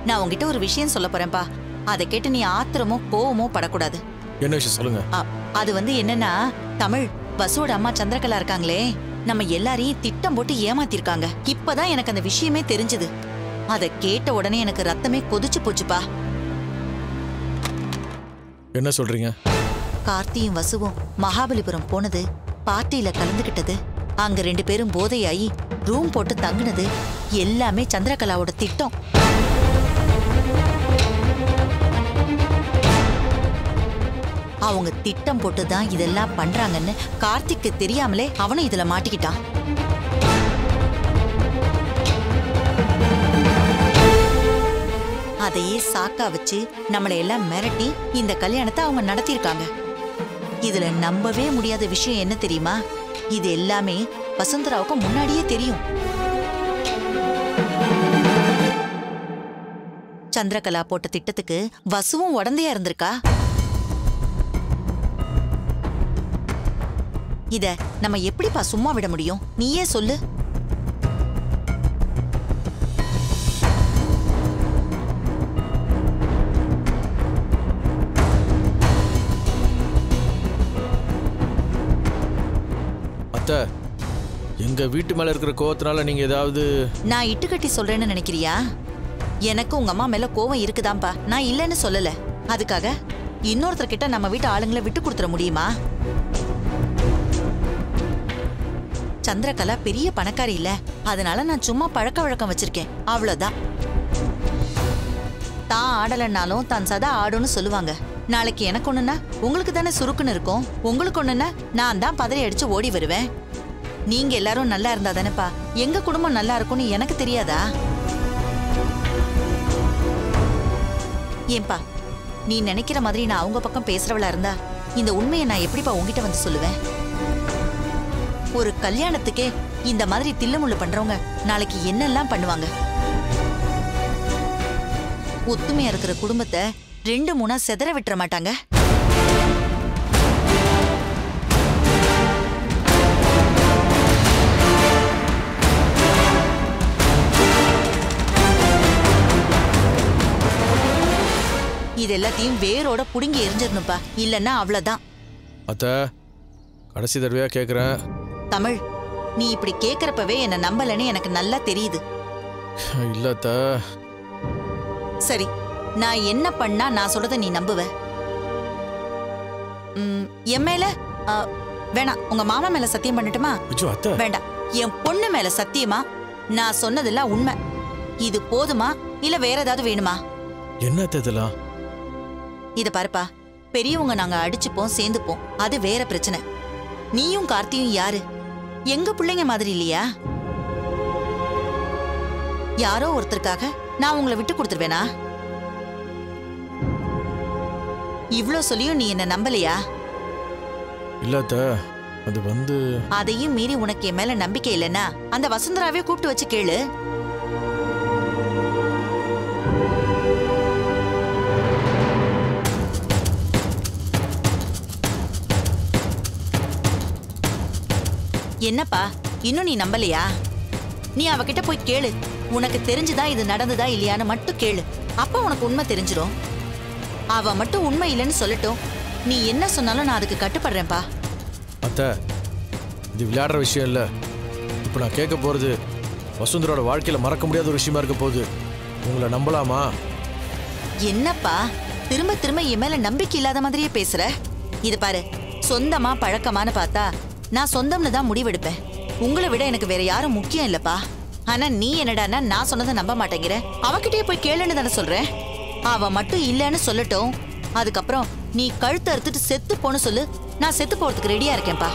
நான் உன்கிட்ட ஒரு விஷயம் சொல்ல போறேன்ப்பா அதை கேட்டு நீ ஆத்திரமோ கோவமோ படக்கூடாது என்ன விஷயம் சொல்லுங்க அ, அது வந்து என்னன்னா தமிழ் வசுவோட அம்மா சந்திரகலா இருக்காங்களே நம்ம எல்லாரையும் திட்டம் போட்டு ஏமாத்திருக்காங்க இப்பதான் எனக்கு அந்த விஷயமே தெரிஞ்சது அதை கேட்ட உடனே எனக்கு ரத்தமே கொதிச்சு போச்சுப்பா என்ன சொல்றீங்க கார்த்தியும் வசுவும் மகாபலிபுரம் போனது பார்ட்டியில கலந்துகிட்டது அங்க ரெண்டு பேரும் போதையாயி ரூம் போட்டு தங்குனது எல்லாமே சந்திரகலாவோட திட்டம் அவங்க திட்டம் போட்டு தான் இதெல்லாம் பண்றாங்கன்னு கார்த்திக்கு தெரியாமலே அவனும் இதுல மாட்டிக்கிட்டான் அதையே சாக்கா வச்சு நம்மளை எல்லாம் மிரட்டி இந்த கல்யாணத்தை அவங்க நடத்தியிருக்காங்க இதுல நம்பவே முடியாத விஷயம் என்ன தெரியுமா இது எல்லாமே வசுந்தராவுக்கு முன்னாடியே தெரியும் சந்திரகலா போட்ட திட்டத்துக்கு வசுவும் உடந்தையா இருந்திருக்கா இத நம்ம எப்படிப்பா சும்மா விட முடியும் நீயே சொல்லு அத்தை எங்க வீட்டு மேல இருக்கிற கோவத்தினால நீங்க ஏதாவது நான் இட்டுக்கட்டி சொல்றேன்னு நினைக்கிறியா எனக்கு உங்க அம்மா மேல கோவம் இருக்குதாம்பா நான் இல்லைன்னு சொல்லல அதுக்காக இன்னொருத்தர்கிட்ட நம்ம வீட்டு ஆளுங்களை விட்டு கொடுத்துட முடியுமா சந்திரகலா பெரிய பணக்காரி இல்ல அதனால நான் சும்மா பழக்க வழக்கம் வச்சிருக்கேன் அவ்வளவுதான் தான் ஆடலைன்னாலும் தான் சதா ஆடும்னு சொல்லுவாங்க நாளைக்கு எனக்கு ஒண்ணுன்னா உங்களுக்கு தானே சுருக்குன்னு இருக்கும் உங்களுக்கு ஒண்ணுன்னா நான் தான் பதறி அடிச்சு ஓடி வருவேன் நீங்க எல்லாரும் நல்லா இருந்தா தானேப்பா எங்க குடும்பம் நல்லா இருக்கும்னு எனக்கு தெரியாதா ஏன்பா நீ நினைக்கிற மாதிரி நான் அவங்க பக்கம் பேசுறவளா இருந்தா இந்த உண்மையை நான் எப்படிப்பா உங்ககிட்ட வந்து சொல்லுவேன் ஒரு கல்யாணத்துக்கே இந்த மாதிரி தில்லுமுள்ளு பண்றவங்க நாளைக்கு என்னெல்லாம் பண்ணுவாங்க ஒத்துமையா இருக்கிற குடும்பத்தை ரெண்டு மூணா செதற விட்டுற மாட்டாங்க இது எல்லாத்தையும் வேரோட புடுங்கி எரிஞ்சிடணும்ப்பா இல்லைன்னா அவ்வளவுதான் அத்தை கடைசி தடவையா கேக்குறேன் தமிழ் நீ இப்படி கேக்குறப்பவே என்ன நம்பலன்னு எனக்கு நல்லா தெரியுது இல்ல அத்தை சரி நான் என்ன பண்ணா நான் சொல்றத நீ நம்புவ ம், என் மேல ஆ, வேணாம் உங்க மாமா மேல சத்தியம் பண்ணட்டுமா ஐயோ அத்தை வேண்டாம் என் பொண்ணு மேல சத்தியமா நான் சொன்னதெல்லாம் உண்மை இது போதுமா இல்ல வேற ஏதாவது வேணுமா என்ன அத்தை இதெல்லாம் இத பாருப்பா பெரியவங்க நாங்க அடிச்சுப்போம் சேர்ந்துப்போம் அது வேற பிரச்சனை நீயும் கார்த்தியும் யாரு எங்க பிள்ளைங்க மாதிரி இல்லையா யாரோ ஒருத்தருக்காக நான் உங்களை விட்டு கொடுத்துருவேனா இவ்ளோ சொல்லியும் நீ என்ன நம்பலையா இல்ல அத்தை அது வந்து அதையும் மீறி உனக்கு என் மேல நம்பிக்கை இல்லைன்னா அந்த வசுந்தராவே கூப்பிட்டு வச்சு கேளு என்னப்பா இன்னும் நீ நம்பலையா நீ அவகிட்ட போய் கேளு உனக்கு தெரிஞ்சுதா இது நடந்ததா இல்லையான்னு மட்டும் கேளு அப்ப உனக்கு உண்மை தெரிஞ்சிரும் அவ மட்டும் உண்மை இல்லைன்னு சொல்லட்டும் நீ என்ன சொன்னாலும் நான் அதுக்கு கட்டுப்படுறேன்ப்பா அத்தை இது விளையாடுற விஷயம் இல்ல இப்போ நான் கேட்க போறது வசுந்தரோட வாழ்க்கையில மறக்க முடியாத ஒரு விஷயமா இருக்க போகுது உங்களை நம்பலாமா என்னப்பா திரும்ப திரும்ப என் மேல நம்பிக்கை இல்லாத மாதிரியே பேசுற இது பாரு சொந்தமா பழக்கமான்னு பார்த்தா நான் சொந்தம்னு தான் முடிவெடுப்பேன் உங்களை விட எனக்கு வேற யாரும் முக்கியம் இல்லப்பா ஆனா நீ என்னடான்னா நான் சொன்னதை நம்ப மாட்டேங்கிற அவகிட்டயே போய் கேளுன்னு தானே சொல்றேன் அவ மட்டும் இல்லைன்னு சொல்லட்டும் அதுக்கப்புறம் நீ கழுத்து அறுத்துட்டு செத்து போன்னு சொல்லு நான் செத்து போறதுக்கு ரெடியா இருக்கேன்ப்பா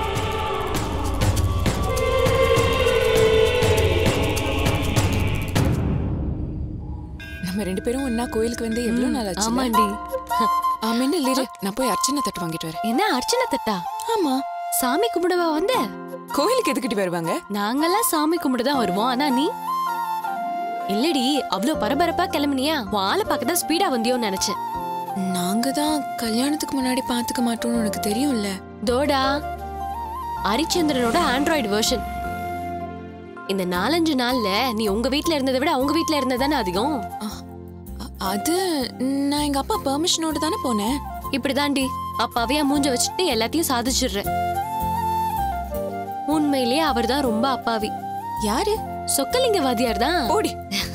நம்ம ரெண்டு பேரும் ஒன்னா கோயிலுக்கு வந்து எவ்வளவு நாள் ஆச்சு ஆமாண்டி ஆமான்னு இல்லைரு நான் போய் அர்ச்சனை தட்டு வாங்கிட்டு வரேன் என்ன அர்ச்சனை தட்டா ஆமா சாமி கும்பிடவா வந்த கோயிலுக்கு எதுக்கிட்டு வருவாங்க நாங்கெல்லாம் சாமி கும்பிட தான் வருவோம் ஆனா நீ இல்லடி அவ்ளோ பரபரப்பா கிளம்புனியா உன் ஆளை பார்க்க தான் ஸ்பீடா வந்தியோன்னு நினைச்சேன் நாங்க தான் கல்யாணத்துக்கு முன்னாடி பாத்துக்க மாட்டோம்னு உனக்கு தெரியும்ல தோடா ஹரிச்சந்திரனோட ஆண்ட்ராய்டு வெர்ஷன் இந்த நாலஞ்சு நாள்ல நீ உங்க வீட்ல இருந்ததை விட அவங்க வீட்ல இருந்ததானே அதிகம் ஆ, அது நான் எங்க அப்பா பெர்மிஷனோட தானே போனேன் இப்படிதான்டி அப்பாவே மூஞ்ச வச்சுட்டு எல்லாத்தையும் சாதிச்சிடுற உண்மையிலேயே அவர்தான் ரொம்ப அப்பாவி யாரு சொக்கலிங்க வாதியார் தான் ஓடி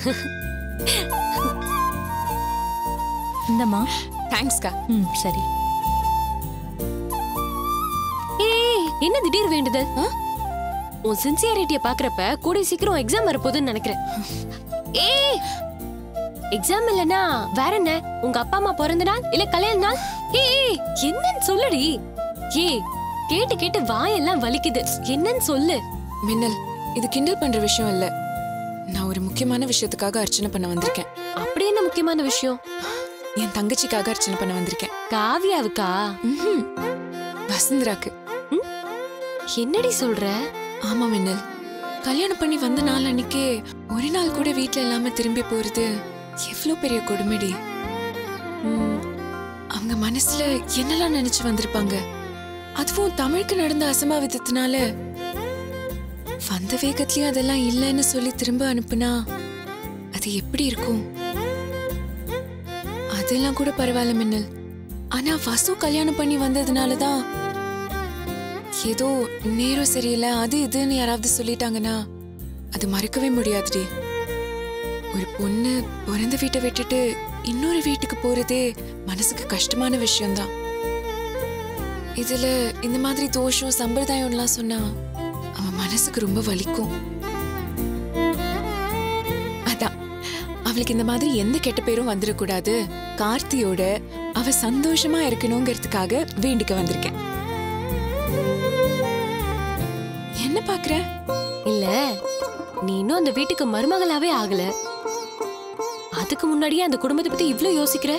இந்தம்மா தேங்க்ஸ்க்கா ம் சரி ஏய் என்ன திடீர் வேண்டுதல் ஆ? உன் சின்சியாரிட்டிய பாக்குறப்ப கூடிய சீக்கிரம் எக்ஸாம் வரப்போகுதுன்னு நினைக்கிறேன் ஏய் எக்ஸாம் இல்லனா வேற என்ன உங்க அப்பா அம்மா பிறந்த நாள் இல்ல கல்யாண நாள் ஏய் ஏய், என்னன்னு சொல்லுடி ஏய் கேட்டு கேட்டு வாயெல்லாம் வலிக்குது என்னன்னு சொல்லு மின்னல் இது கிண்டல் பண்ற விஷயம் இல்ல நான் ஒரு முக்கியமான விஷயத்துக்காக அர்ச்சனை பண்ண வந்திருக்கேன் அப்படி என்ன முக்கியமான விஷயம் என் தங்கச்சிக்காக அர்ச்சனை பண்ண வந்திருக்கேன் காவியாவுக்கா ம்ஹும். வசுந்தராக்கு என்னடி சொல்ற ஆமா மின்னல் கல்யாணம் பண்ணி வந்த நாள் அன்னைக்கே ஒரு நாள் கூட வீட்ல இல்லாம திரும்பி போறது எவ்வளவு பெரிய கொடுமைடி ம், அவங்க மனசுல என்னெல்லாம் நினைச்சு வந்திருப்பாங்க அதுவும் தமிழுக்கு நடந்த அசம்பாவிதத்தினால வந்த வேகத்திலயும் அதெல்லாம் இல்லைன்னு சொல்லி திரும்ப அனுப்புனா அது எப்படி இருக்கும் அதெல்லாம் கூட பரவாயில்ல மின்னல் ஆனா வசு கல்யாணம் பண்ணி வந்ததுனால தான் ஏதோ நேரம் சரியில்லை அது இதுன்னு யாராவது சொல்லிட்டாங்கன்னா அது மறக்கவே முடியாதுடி ஒரு பொண்ணு பிறந்த வீட்டை விட்டுட்டு இன்னொரு வீட்டுக்கு போறதே மனசுக்கு கஷ்டமான விஷயம்தான் இதுல இந்த மாதிரி தோஷம் சம்பிரதாயம்லாம் சொன்னா அவன் மனசுக்கு ரொம்ப வலிக்கும் அதான் அவளுக்கு இந்த மாதிரி எந்த கெட்ட பேரும் வந்துடக்கூடாது கார்த்தியோட அவ சந்தோஷமா இருக்கணுங்கிறதுக்காக வேண்டிக்க வந்திருக்கேன் என்ன பாக்குற இல்ல நீ இன்னும் அந்த வீட்டுக்கு மருமகளாவே ஆகல அதுக்கு முன்னாடியே அந்த குடும்பத்தை பத்தி இவ்ளோ யோசிக்கிற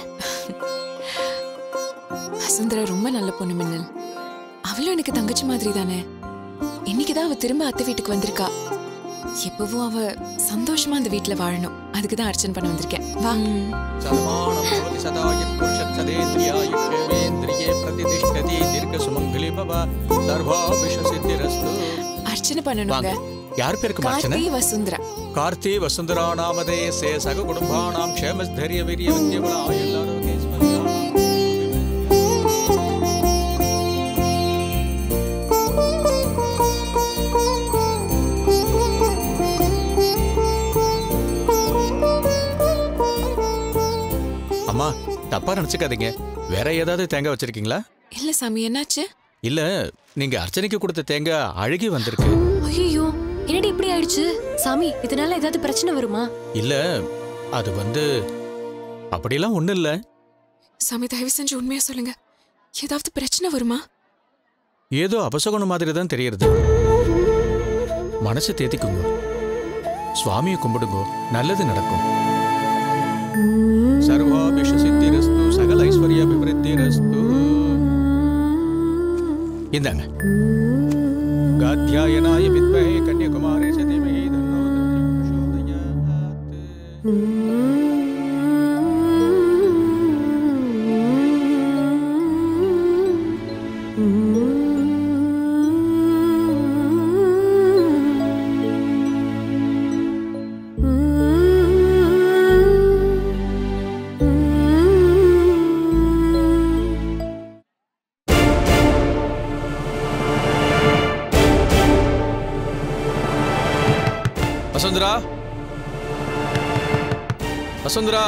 வசுந்தரா ரொம்ப நல்ல பொண்ணு மின்னல் அவளும் எனக்கு தங்கச்சி மாதிரி தானே இன்னைக்குதான் அவ திரும்ப அத்தை வீட்டுக்கு வந்திருக்கா எப்பவும் அவ சந்தோஷமா அந்த வீட்டுல வாழணும் அதுக்கு தான் அர்ச்சனை பண்ண வந்திருக்கேன் வா சர்வாணம் பவதி சதா யத்புருஷத்சதேந்திரியாயுக்ஷேவேந்திரியே பிரதிதிஷ்டதி தீர்க்கசுமங்கலி பவ சர்வாபிஷசித்திரஸ்து அர்ச்சனை பண்ணணுங்க யார் பேருக்கு அர்ச்சனை கார்த்தி வசுந்தரா கார்த்தி வசுந்தரா நாமதே சே சக குடும்பானாம் க்ஷேமஸ்தரிய வீரிய வித்யபல ஆயுள்ளாரோகேஸ்வரி அம்மா தப்பா நினைச்சுக்காதீங்க வேற ஏதாவது தேங்காய் வச்சிருக்கீங்களா இல்ல சாமி என்னாச்சு இல்ல நீங்க அர்ச்சனைக்கு கொடுத்த தேங்காய் அழுகி வந்திருக்கு ஐயோ என்னடி இப்படி ஆயிடுச்சு சாமி இதனால ஏதாவது பிரச்சனை வருமா இல்ல அது வந்து அப்படிலாம் ஒண்ணும் இல்ல சாமி தயவு செஞ்சு உண்மையா சொல்லுங்க ஏதாவது பிரச்சனை வருமா ஏதோ அபசகுணம் மாதிரி தான் தெரியறது மனசை தேத்திக்குங்க சுவாமியை கும்பிடுங்க நல்லது நடக்கும் சர்வாபிஷ சித்திரஸ்து சகல ஐஸ்வர்ய அபிவிருத்திரஸ்து இந்தாங்க காத்தியாயனாய வித்மஹே கன்னியகுமாரே சதீமஹி தன்னோ தந்தி பிரசோதயாத் வசுந்தரா வசுந்தரா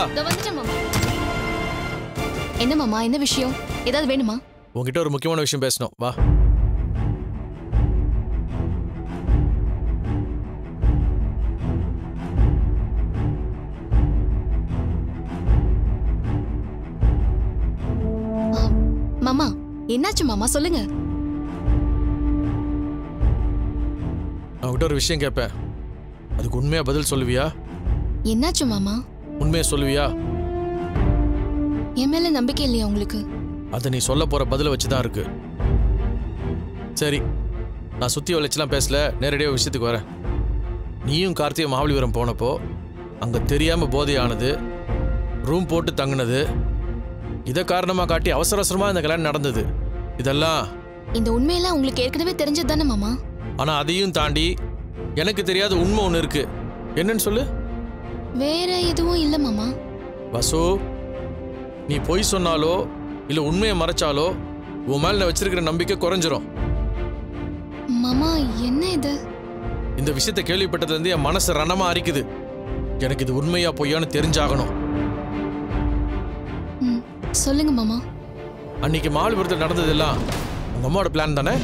என்ன மாமா என்ன விஷயம் ஏதாவது வேணுமா உன்கிட்ட ஒரு முக்கியமான விஷயம் பேசணும் வா மாமா என்னாச்சு மாமா சொல்லுங்க நான் உன்கிட்ட ஒரு விஷயம் கேட்பேன் அதுக்கு உண்மையா பதில் சொல்லுவியா என்னாச்சு மாமா உண்மையா சொல்லுவியா என் மேல நம்பிக்கை இல்லையா உங்களுக்கு அதை நீ சொல்ல போற பதில வச்சு தான் இருக்கு சரி நான் சுத்தி வளைச்சுலாம் பேசல நேரடியாக விஷயத்துக்கு வரேன் நீயும் கார்த்திகை மகாபலிபுரம் போனப்போ அங்க தெரியாம போதையானது ரூம் போட்டு தங்குனது இதை காரணமா காட்டி அவசர அவசரமா இந்த கல்யாணம் நடந்தது இதெல்லாம் இந்த உண்மையெல்லாம் உங்களுக்கு ஏற்கனவே தெரிஞ்சது தானே மாமா ஆனா அதையும் தாண்டி எனக்கு தெரியாத உண்மை ஒன்று இருக்கு என்னன்னு சொல்லு வேற எதுவும் இல்ல மாமா வசு நீ பொய் சொன்னாலோ இல்ல உண்மையை மறைச்சாலோ உன் மேல நான் வச்சிருக்கிற நம்பிக்கை குறைஞ்சிரும் மாமா என்ன இது இந்த விஷயத்தை கேள்விப்பட்டதுல இருந்து என் மனசு ரணமா அரிக்குது எனக்கு இது உண்மையா பொய்யான்னு தெரிஞ்சாகணும் ம் சொல்லுங்க மாமா அன்னைக்கு மாலுபுரத்தில் நடந்ததெல்லாம் உங்க அம்மாவோட பிளான் தானே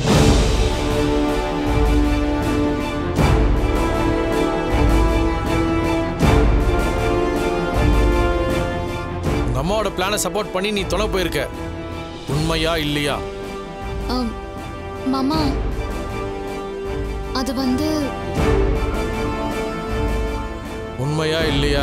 உங்க அம்மாவோட பிளானை சப்போர்ட் பண்ணி நீ தொலை போயிருக்க உண்மையா இல்லையா ஆம், மாமா அது வந்து உண்மையா இல்லையா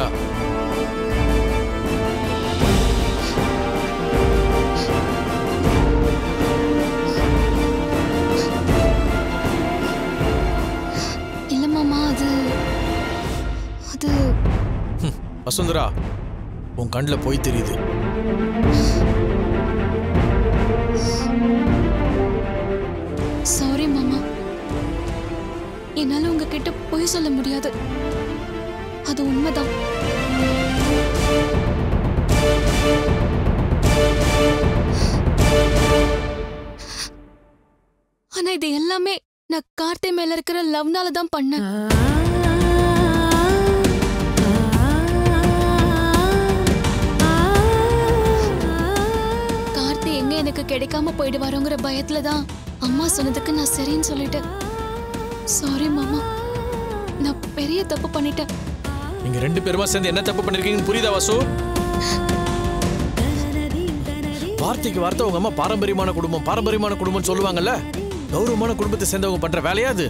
இல்ல மாமா அது அது வசுந்தரா உன் கண்ணில் போய் தெரியுது சாரி மாமா என்னால உங்ககிட்ட பொய் சொல்ல முடியாது அது உண்மைதான் ஆனா இது எல்லாமே நான் கார்த்தி மேல இருக்கிற லவ்னால தான் பண்ணேன் கார்த்தி எங்க எனக்கு கிடைக்காம போயிடுவாரோங்கிற பயத்துல தான் அம்மா சொன்னதுக்கு நான் சரின்னு சொல்லிட்டேன் சாரி மாமா நான் பெரிய தப்பு பண்ணிட்டேன் நீங்க ரெண்டு பேருமா சேர்ந்து என்ன தப்பு பண்ணிருக்கீங்கன்னு புரியுதா வாசு வார்த்தைக்கு வார்த்தை உங்க அம்மா பாரம்பரியமான குடும்பம் பாரம்பரியமான குடும்பம்னு சொல்லுவாங்கல்ல கௌரவமான குடும்பத்தை சேர்ந்தவங்க பண்ற வேலையா அது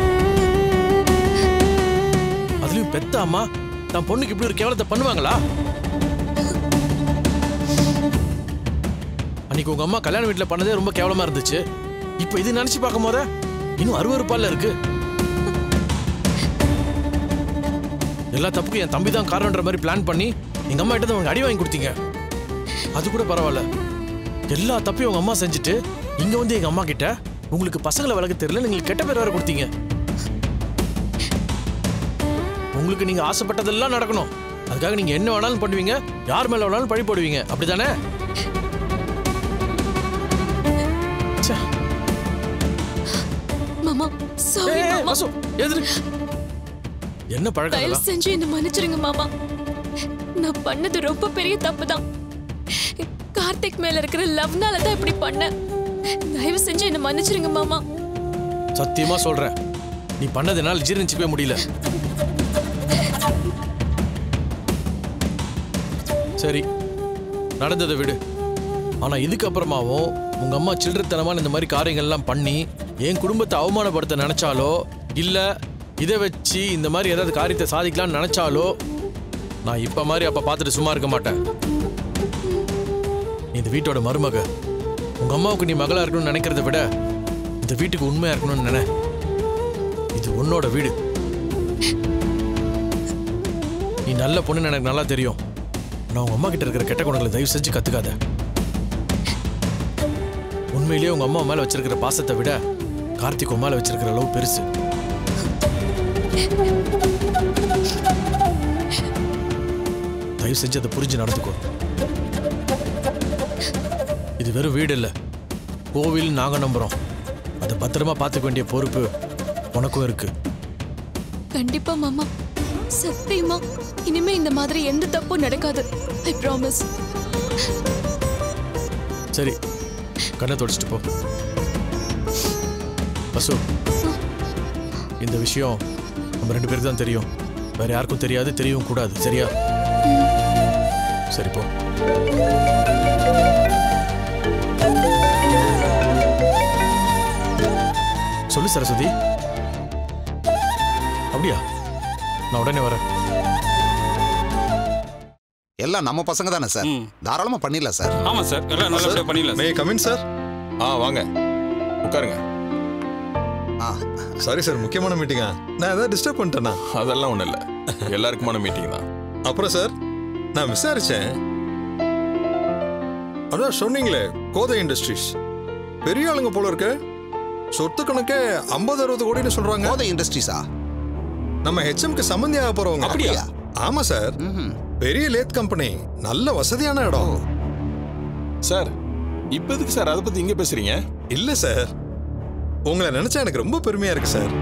அதுலயும் பெத்த அம்மா தன் பொண்ணுக்கு இப்படி ஒரு கேவலத்தை பண்ணுவாங்களா அன்னைக்கு உங்க அம்மா கல்யாண வீட்டுல பண்ணதே ரொம்ப கேவலமா இருந்துச்சு இப்போ இது நினைச்சு பார்க்கும் போத இன்னும் அருவருப்பால இருக்கு எல்லா தப்புக்கும் என் தம்பி தான் காரணன்ற மாதிரி பிளான் பண்ணி எங்க அம்மா கிட்ட அவங்க அடி வாங்கி கொடுத்தீங்க அது கூட பரவாயில்ல எல்லா தப்பையும் உங்க அம்மா செஞ்சுட்டு இங்க வந்து எங்க அம்மா கிட்ட உங்களுக்கு பசங்களை வளர்க்க தெரியல நீங்க கெட்ட பேர் வேற கொடுத்தீங்க உங்களுக்கு நீங்க ஆசைப்பட்டதெல்லாம் நடக்கணும் அதுக்காக நீங்க என்ன வேணாலும் பண்ணுவீங்க யார் மேல வேணாலும் பழி போடுவீங்க அப்படிதானே ச்சே. மாமா சாரி ஏய், ஏய், மாமா வாசு, எதிரு என்ன பழக்கம் தயவு இதெல்லாம்? செஞ்சு என்ன மன்னிச்சிருங்க மாமா நான் பண்ணது ரொம்ப பெரிய தப்பு தான் கார்த்திக் மேல இருக்கிற லவ்னால தான் இப்படி பண்ணேன் தயவு செஞ்சு என்ன மன்னிச்சிருங்க மாமா சத்தியமா சொல்றேன் நீ பண்ணதுனால ஜீரணிச்சுக்கவே முடியல சரி நடந்ததை விடு ஆனா இதுக்கப்புறமாவும் உங்க அம்மா சில்லறத்தனமான இந்த மாதிரி காரியங்கள்லாம் பண்ணி என் குடும்பத்தை அவமானப்படுத்த நினைச்சாலோ இல்ல இதை வச்சு இந்த மாதிரி ஏதாவது காரியத்தை சாதிக்கலாம்னு நினைச்சாலோ நான் இப்ப மாதிரி அப்ப பார்த்துட்டு சும்மா இருக்க மாட்டேன் நீ இந்த வீட்டோட மருமக உங்க அம்மாவுக்கு நீ மகளா இருக்கணும்னு நினைக்கிறத விட இந்த வீட்டுக்கு உண்மையா இருக்கணும்னு நினை இது உன்னோட வீடு நீ நல்ல பொண்ணுன்னு எனக்கு நல்லா தெரியும் நான் உங்க அம்மா கிட்ட இருக்கிற கெட்ட குணங்களை தயவு செஞ்சு கத்துக்காத உண்மையிலேயே உங்க அம்மா மேல வச்சிருக்கிற பாசத்தை விட கார்த்திக் உன் மேல வச்சிருக்கிற லவ் பெருசு தயவு செஞ்சு அதை புரிஞ்சு நடந்துக்கோ இது வெறும் வீடு இல்லை கோவில் நாங்க நம்புறோம் அதை பத்திரமா பார்த்துக்க வேண்டிய பொறுப்பு உனக்கும் இருக்கு கண்டிப்பா மாமா சத்தியமா இனிமே இந்த மாதிரி எந்த தப்பும் நடக்காது ஐ ப்ராமிஸ் சரி கண்ணை தொடச்சிட்டு போ பசு இந்த விஷயம் நம்ம ரெண்டு பேருக்கு தான் தெரியும் வேற யாருக்கும் தெரியாது தெரியவும் கூடாது சரியா சரி போ சொல்லு சரஸ்வதி அப்படியா நான் உடனே வரேன் எல்லாம் நம்ம பசங்க தானே சார் ம். தாராளமா பண்ணிடலாம் சார் ஆமா சார் எல்லாம் நல்லபடியா பண்ணிடலாம் மே கமின் சார் ஆ வாங்க உட்காருங்க ஆ சாரி சார் முக்கியமான மீட்டிங்கா நான் ஏதாவது டிஸ்டர்ப் பண்ணிட்டேனா அதெல்லாம் ஒன்றும் இல்லை எல்லாருக்குமான மீட்டிங் தான் அப்புறம் சார் நான் விசாரிச்சேன் அதான் சொன்னீங்களே கோதை இண்டஸ்ட்ரீஸ் பெரிய ஆளுங்க போல இருக்கு சொத்து கணக்கே ஐம்பது அறுபது கோடின்னு சொல்றாங்க கோதை இண்டஸ்ட்ரீஸா நம்ம ஹெச்எம்க்கு சம்மந்தி ஆக போறவங்க அப்படியா? ஆமா சார் ம்ஹும். பெரிய லேத் கம்பெனி நல்ல வசதியான இடம் சார் இப்போ எதுக்கு சார் அதை பத்தி இங்க பேசுறீங்க இல்ல சார் உங்களை நினைச்சா எனக்கு ரொம்ப பெருமையா இருக்கு சார்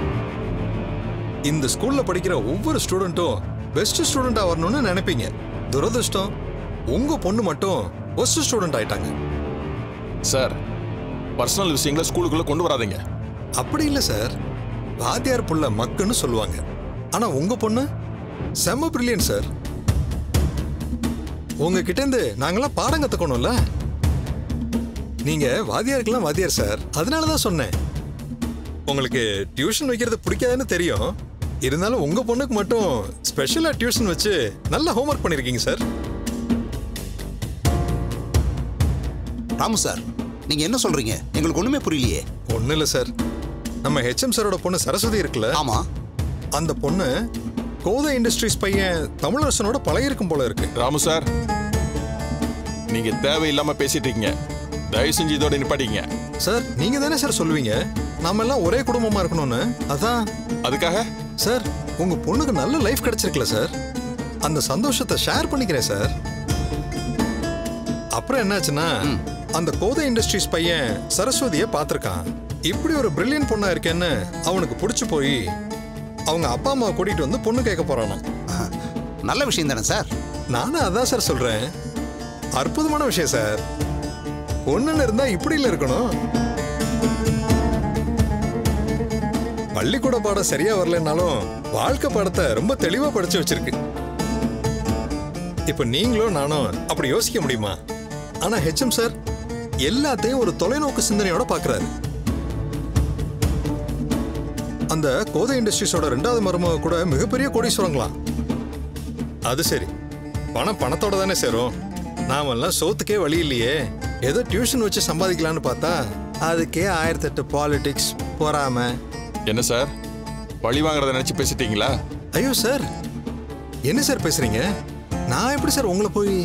இந்த ஸ்கூல்ல படிக்கிற ஒவ்வொரு ஸ்டூடெண்ட்டும் பெஸ்ட் ஸ்டூடெண்டா வரணும்னு நினைப்பீங்க துரதிர்ஷ்டம் உங்க பொண்ணு மட்டும் ஒஸ்ட் ஸ்டூடெண்ட் ஆயிட்டாங்க சார் பர்சனல் விஷயங்களை ஸ்கூலுக்குள்ள கொண்டு வராதீங்க அப்படி இல்ல சார் வாத்தியார் புள்ள மக்குன்னு சொல்லுவாங்க ஆனா உங்க பொண்ணு செம்ம பிரில்லியன் சார் உங்ககிட்ட இருந்து நாங்கெல்லாம் பாடம் கத்துக்கணும்ல நீங்க வாத்தியாருக்கெல்லாம் வாத்தியார் சார் அதனால தான் சொன்னேன் உங்களுக்கு டியூஷன் வைக்கிறது பிடிக்காதுன்னு தெரியும் இருந்தாலும் உங்க பொண்ணுக்கு மட்டும் ஸ்பெஷலா டியூஷன் வச்சு நல்ல ஹோம்ஒர்க் பண்ணிருக்கீங்க சார் ராமு சார் நீங்க என்ன சொல்றீங்க எங்களுக்கு ஒண்ணுமே புரியலையே ஒன்றும் இல்லை சார் நம்ம ஹெச்எம் சாரோட பொண்ணு சரஸ்வதி இருக்குல்ல ஆமா அந்த பொண்ணு கோதை இண்டஸ்ட்ரீஸ் பையன் தமிழரசனோட பழகிருக்கும் போல இருக்கு ராமு சார் நீங்க தேவையில்லாம பேசிட்டு இருக்கீங்க தயவு செஞ்சு இதோட நிப்பாட்டிங்க சார் நீங்க தானே சார் சொல்லுவீங்க நாம எல்லாம் ஒரே குடும்பமா இருக்கணும்னு அதான் அதுக்காக சார் உங்க பொண்ணுக்கு நல்ல லைஃப் கிடைச்சிருக்குல்ல சார் அந்த சந்தோஷத்தை ஷேர் பண்ணிக்கிறேன் சார் அப்புறம் என்னாச்சுன்னா அந்த கோதை இண்டஸ்ட்ரீஸ் பையன் சரஸ்வதியை பார்த்திருக்கான் இப்படி ஒரு பிரில்லியன் பொண்ணா இருக்கேன்னு அவனுக்கு பிடிச்சு போய் அவங்க அப்பா அம்மாவை கூட்டிட்டு வந்து பொண்ணு கேட்க போறானா நல்ல விஷயம் தானே சார் நானும் அதான் சார் சொல்றேன் அற்புதமான விஷயம் சார் ஒண்ணுன்னு இருந்தா இப்படி இல்ல இருக்கணும் பள்ளிக்கூட பாடம் சரியா வரலனாலும் வாழ்க்கை பாடத்தை ரொம்ப தெளிவா படிச்சு வச்சிருக்கு இப்ப நீங்களும் நானும் அப்படி யோசிக்க முடியுமா ஆனா ஹெச்எம் சார் எல்லாத்தையும் ஒரு தொலைநோக்கு சிந்தனையோட பாக்குறாரு அந்த கோதை இண்டஸ்ட்ரீஸோட ரெண்டாவது மருமக கூட மிகப்பெரிய கோடீஸ்வரங்களாம் அது சரி பணம் பணத்தோட தானே சேரும் நாமெல்லாம் சோத்துக்கே வழி இல்லையே ஏதோ டியூஷன் வச்சு சம்பாதிக்கலாம்னு பார்த்தா அதுக்கே ஆயிரத்தெட்டு பாலிடிக்ஸ் பொறாம என்ன சார் பழி வாங்குறத நினைச்சு பேசிட்டீங்களா ஐயோ சார் என்ன சார் பேசுறீங்க நான் எப்படி சார் உங்களை போய்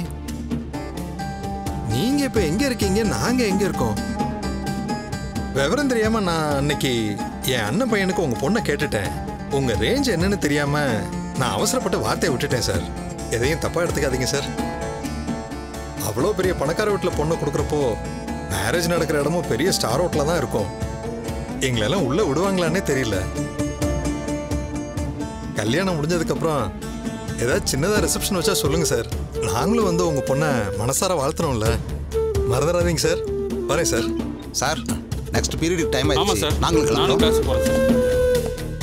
நீங்க இப்ப எங்க இருக்கீங்க நாங்க எங்க இருக்கோம் விவரம் தெரியாம நான் அன்னைக்கு என் அண்ணன் பையனுக்கு உங்க பொண்ணை கேட்டுட்டேன் உங்க ரேஞ்ச் என்னன்னு தெரியாம நான் அவசரப்பட்டு வார்த்தையை விட்டுட்டேன் சார் எதையும் தப்பா எடுத்துக்காதீங்க சார் அவ்வளோ பெரிய பணக்கார வீட்டில் பொண்ணை கொடுக்குறப்போ மேரேஜ் நடக்கிற இடமும் பெரிய ஸ்டார் ஹோட்டலில் தான் இருக்கும் எங்களெல்லாம் உள்ள விடுவாங்களான்னே தெரியல கல்யாணம் முடிஞ்சதுக்கப்புறம் ஏதாவது சின்னதாக ரிசப்ஷன் வச்சா சொல்லுங்க சார் நாங்களும் வந்து உங்க பொண்ணை மனசார வாழ்த்துறோம்ல மறந்துடாதீங்க சார் வரேன் sir sir next period time ஆமா ஆயிடுச்சு சார் நாங்களும் நானும் கிளம்புறோம் கிளாஸ் போறேன் சார்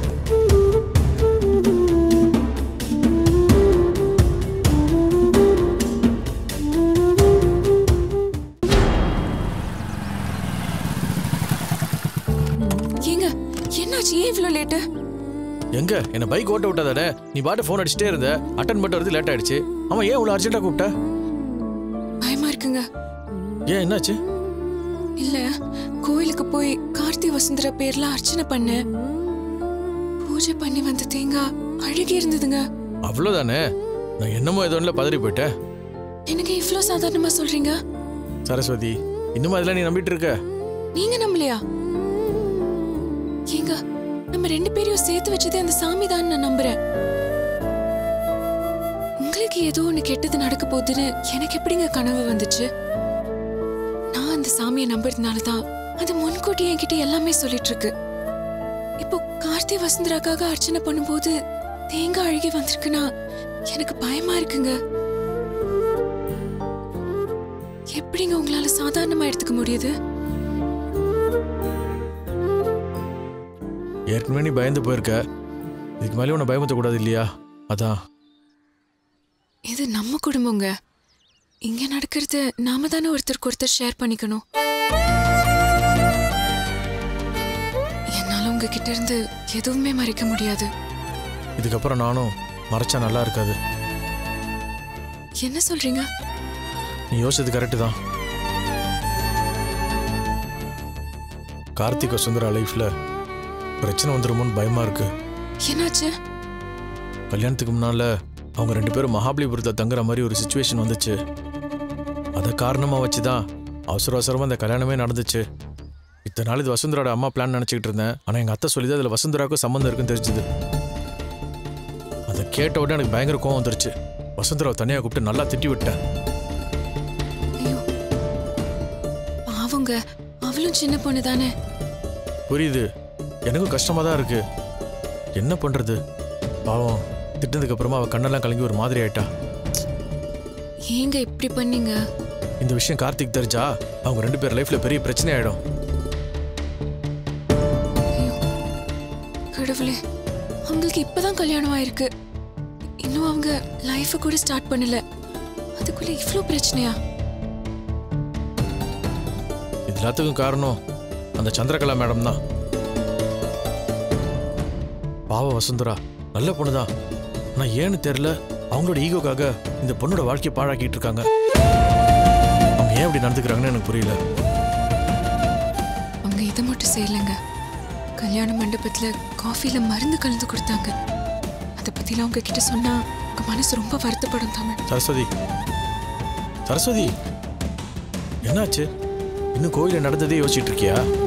ஏங்க என்னாச்சு ஏன் இவ்வளோ லேட்டு எங்க என்ன பைக் ஓட்ட விட்டாதானே நீ பாட்டு ஃபோன் அடிச்சுட்டே இருந்த அட்டன் பண்ணிட்டு வரது லேட் ஆயிடுச்சு ஆமா ஏன் இவ்வளோ அர்ஜென்ட்டாக கூப்பிட்ட பயமா இருக்குங்க ஏன் என்னாச்சு இல்ல கோயிலுக்கு போய் கார்த்தி வசுந்தர பேர்ல அர்ச்சனை பண்ணேன் பூஜை பண்ணி வந்த தேங்காய் அழுகி இருந்ததுங்க அவ்வளோதானே நான் என்னமோ ஏதோ ஒன்றில் பதறி போயிட்டேன் எனக்கு இவ்ளோ சாதாரணமா சொல்றீங்க சரஸ்வதி இன்னும் அதெல்லாம் நீ நம்பிட்டு இருக்க நீங்க நம்பலையா ஏங்க நம்ம ரெண்டு பேரையும் சேர்த்து வச்சதே அந்த சாமி தான் நான் நம்புறேன் உங்களுக்கு ஏதோ ஒண்ணு கெட்டது நடக்க போகுதுன்னு எனக்கு எப்படிங்க கனவு வந்துச்சு நான் அந்த சாமியை நம்புறதுனால தான் அது முன்கூட்டி என்கிட்ட எல்லாமே சொல்லிட்டு இருக்கு இப்போ கார்த்தி வசுந்தராக்காக அர்ச்சனை பண்ணும்போது தேங்காய் அழுகி வந்திருக்குன்னா எனக்கு பயமா இருக்குங்க எப்படிங்க உங்களால சாதாரணமா எடுத்துக்க முடியுது ஏற்கனவே நீ பயந்து போயிருக்க இதுக்கு மேலே உன்னை பயமுத்தக்கூடாது இல்லையா அதான் இது நம்ம குடும்பங்க இங்க நடக்கிறது நாம தானே ஒருத்தருக்கு ஒருத்தர் ஷேர் பண்ணிக்கணும் என்னால உங்ககிட்ட இருந்து எதுவுமே மறைக்க முடியாது இதுக்கப்புறம் நானும் மறைச்சா நல்லா இருக்காது என்ன சொல்றீங்க நீ யோசிச்சது கரெக்டு தான் கார்த்திக் சுந்தரா லைஃப்ல பிரச்சனை வந்துருமோன்னு பயமா இருக்கு என்னாச்சு கல்யாணத்துக்கு முன்னால அவங்க ரெண்டு பேரும் மகாபலிபுரத்தில் தங்குற மாதிரி ஒரு சுச்சுவேஷன் வந்துச்சு அதை காரணமாக வச்சு தான் அவசர அவசரமாக அந்த கல்யாணமே நடந்துச்சு இத்தனை நாள் இது வசுந்தரோட அம்மா பிளான் நினச்சிக்கிட்டு இருந்தேன் ஆனால் எங்கள் அத்தை சொல்லி அதில் வசுந்தராவுக்கும் சம்மந்தம் இருக்குன்னு தெரிஞ்சுது அதை கேட்ட உடனே எனக்கு பயங்கர கோவம் வந்துருச்சு வசுந்தராவை தனியாக கூப்பிட்டு நல்லா திட்டி விட்டேன் ஐயோ பாவங்க அவளும் சின்ன பொண்ணு தானே புரியுது எனக்கும் கஷ்டமாக தான் இருக்கு என்ன பண்ணுறது பாவம் திட்டினதுக்கு அப்புறமா அவள் கண்ணெல்லாம் கலங்கி ஒரு மாதிரி ஆயிட்டா ஏங்க இப்படி பண்ணீங்க இந்த விஷயம் கார்த்திக் தெரிஞ்சா அவங்க ரெண்டு பேர் லைஃப்ல பெரிய பிரச்சனை ஆயிடும் கடவுளே அவங்களுக்கு இப்பதான் கல்யாணம் ஆயிருக்கு இன்னும் அவங்க லைஃப கூட ஸ்டார்ட் பண்ணல அதுக்குள்ள இவ்ளோ பிரச்சனையா இது எல்லாத்துக்கும் காரணம் அந்த சந்திரகலா மேடம் தான் பாவம் வசுந்தரா நல்ல பொண்ணுதான் ஆனா ஏன்னு தெரியல அவங்களோட ஈகோக்காக இந்த பொண்ணோட வாழ்க்கையை பாழாக்கிட்டு இருக்காங்க அவங்க ஏன் இப்படி நடந்துக்கிறாங்கன்னு எனக்கு புரியல அவங்க இதை மட்டும் செய்யலைங்க கல்யாண மண்டபத்துல காஃபில மருந்து கலந்து கொடுத்தாங்க அதை பத்திலாம் அவங்க கிட்ட சொன்னா உங்க மனசு ரொம்ப வருத்தப்படும் தமிழ் சரஸ்வதி சரஸ்வதி என்னாச்சு இன்னும் கோயில நடந்ததே யோசிச்சுட்டு இருக்கியா